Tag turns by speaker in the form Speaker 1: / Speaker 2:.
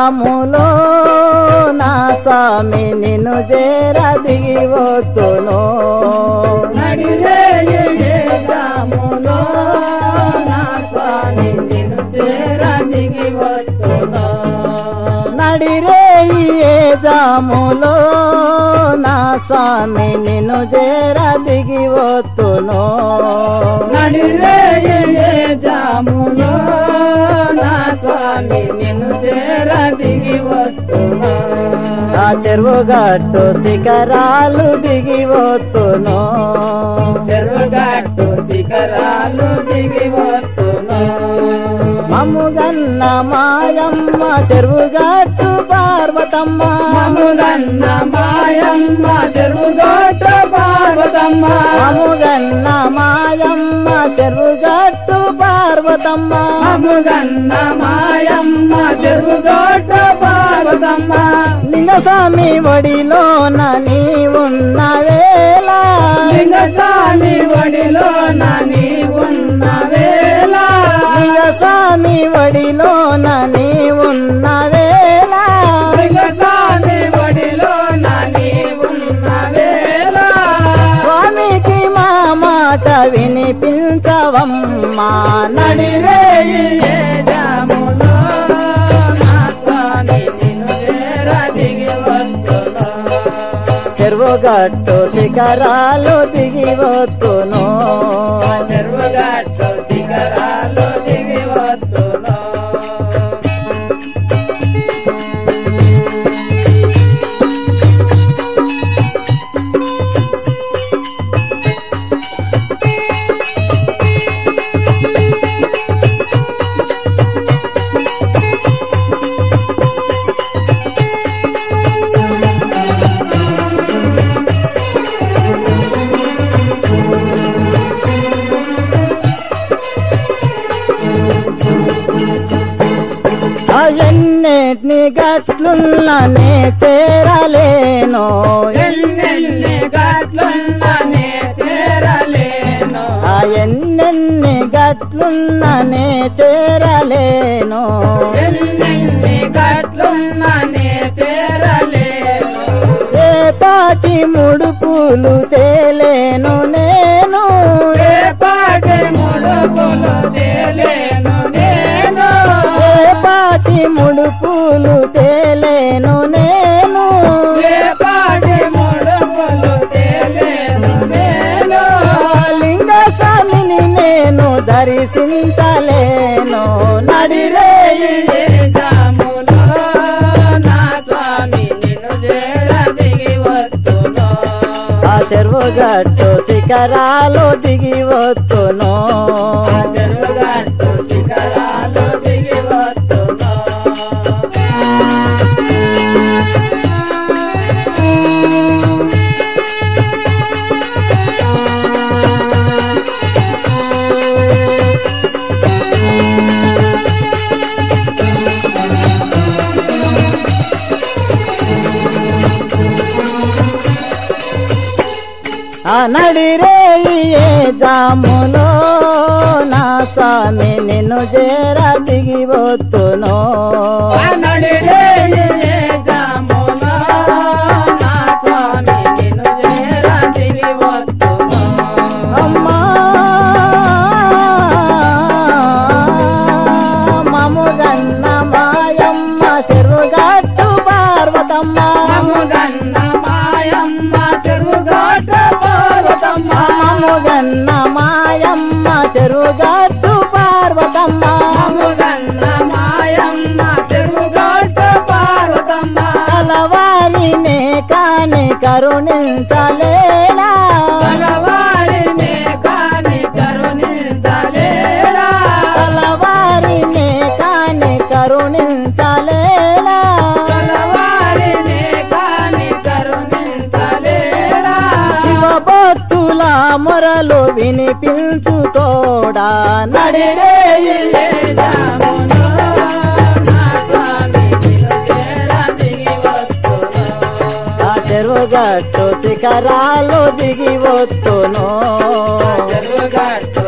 Speaker 1: జాములో నా స్వామి నిన్ను చేర దిగి వస్తును
Speaker 2: నడిరే ఏ జాములో నా స్వామి నిన్ను చేర దిగి వస్తున్నా
Speaker 1: నడిరే ఏ జాములో నా స్వామి నిన్ను చేర దిగి వస్తును
Speaker 2: నడిరే ఏ జాములో నా స్వామి నిన్ను చేర దిగి వస్తున్నా
Speaker 1: ఆ చెరువు గట్టు శిఖరాలు దిగి వస్తును
Speaker 2: చెరుగట్టు శిఖరాలు దిగి వస్తున్నా
Speaker 1: మమ్ముగన్న మాయమ్మ చెరువు గట్టు పార్వతమ్మ
Speaker 2: మముగన్న మాయమ్మ చెరుగట్టు పార్వతమ్మ
Speaker 1: మమ్ముగన్న మాయమ్మ చెరువు గట్టు పార్వతమ్మ
Speaker 2: మముగన్న మాయమ్మ చెరుగట్టు పార్వతమ్మ
Speaker 1: లింగస్వామి ఒడిలోన నీ ఉన్న వేళ
Speaker 2: లింగస్వామి ఒడిలో నీ ఉన్న వేళ
Speaker 1: లింగస్వామి ఒడిలోన నీ ఉన్న వేళ
Speaker 2: లింగస్వామి ఒడిలో నీ ఉన్న వేళ
Speaker 1: స్వామికి మా మాట వినిపించవమ్మా నడిరే
Speaker 2: ఏ జాములో నా స్వామి నిన్ను చేర దిగి వస్తున్నా
Speaker 1: చెరువు గట్టు శిఖరాలు దిగి వస్తును
Speaker 2: చెరువుగట్టు శిఖరాలు దిగి వస్తున్నా
Speaker 1: ఆ ఎన్నిటిని గట్లున్ననే చేరలేను
Speaker 2: ఎన్నెన్ని గట్లున్ననే చేరలేను
Speaker 1: ఆ ఎన్నెన్ని గట్లున్ననే చేరలేను
Speaker 2: ఎన్నెన్ని గట్లున్ననే చేరలేను
Speaker 1: ఏ పాటి ముడుపులు తేలేను నేను
Speaker 2: ఏ పాటి ముడుపులు తేలేను నేను
Speaker 1: ఏ పాటి ముడుపులు తేలేను నేను
Speaker 2: ఏ పాటి ముడుపులు తేలేను నేను
Speaker 1: లింగ స్వామిని నేను దర్శించలేను నడిరే
Speaker 2: ఏ జాములో నా స్వామి నిన్ను చేర దిగి వస్తున్నా
Speaker 1: ఆ చెరువు గట్టు శిఖరాలు దిగి వస్తును
Speaker 2: చెరుగట్టు శిఖరాలు దిగి వస్తున్నా
Speaker 1: ఆ నడిరే ఏ జాములో నా స్వామి నిన్ను చేర దిగి వస్తును
Speaker 2: నడిరే ఏ జాములో నా స్వామి నిన్ను చేర దిగి వస్తున్నా
Speaker 1: అమ్మా మముగన్న మాయమ్మ చెరువు గట్టు పార్వతమ్మ
Speaker 2: మముగన్న మాయమ్మ చెరుగట్ట పార్వతమ్మ
Speaker 1: మముగన్న మాయమ్మ చెరువు గట్టు పార్వతమ్మ
Speaker 2: మముగన్న మాయమ్మ చెరుగట్ట పార్వతమ్మ
Speaker 1: తలవారినే కాని కరుణించలేనా
Speaker 2: భగవారినే కాని కరుణించలేడా
Speaker 1: తలవారినే కాని కరుణించలేనా
Speaker 2: భగవారినే కాని కరుణించలేడా
Speaker 1: శివభక్తుల మొరలు వినిపించుకోడా నడిరే
Speaker 2: ఏ జాములో నా స్వామి నిన్ను చేర దిగి వస్తున్నా
Speaker 1: ఆ చెరువు గట్టు శిఖరాలు దిగి వస్తును
Speaker 2: చెరుగట్టు